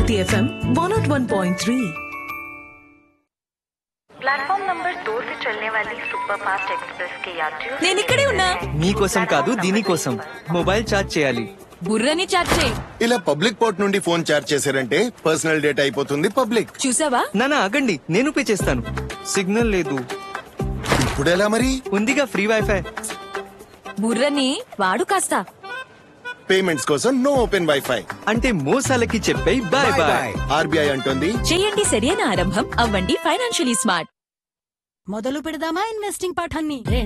City FM 101.3. Platform number दो से चलने वाली सुपर फास्ट एक्सप्रेस के यात्रियों से నేను ఇక్కడే ఉన్నా మీకోసం కాదు దీనికోసం మొబైల్ ఛార్జ్ చేయాలి బుర్రని చాట్ చేయి ఇలా పబ్లిక్ పోర్ట్ నుండి ఫోన్ చార్జ్ చేశారంటే పర్సనల్ డేటా అయిపోతుంది పబ్లిక్ చూసావా నానా ఆగండి నేను పే చేస్తాను సిగ్నల్ లేదు ఇప్పుడు ఎలా మరి ఉందిగా ఫ్రీ వైఫై బుర్రని వాడు కాస్త పేమెంట్స్ కోసం నో ఓపెన్ వైఫై అంటే మోసాలకి చెప్పే బాయ్ బాయ్ ఆర్బీఐ అంటోంది చేయండి సరైన ఆరంభం అవ్వండి ఫైనాన్షియలీ స్మార్ట్ మొదలు పెడదామా ఇన్వెస్టింగ్ పాఠాన్ని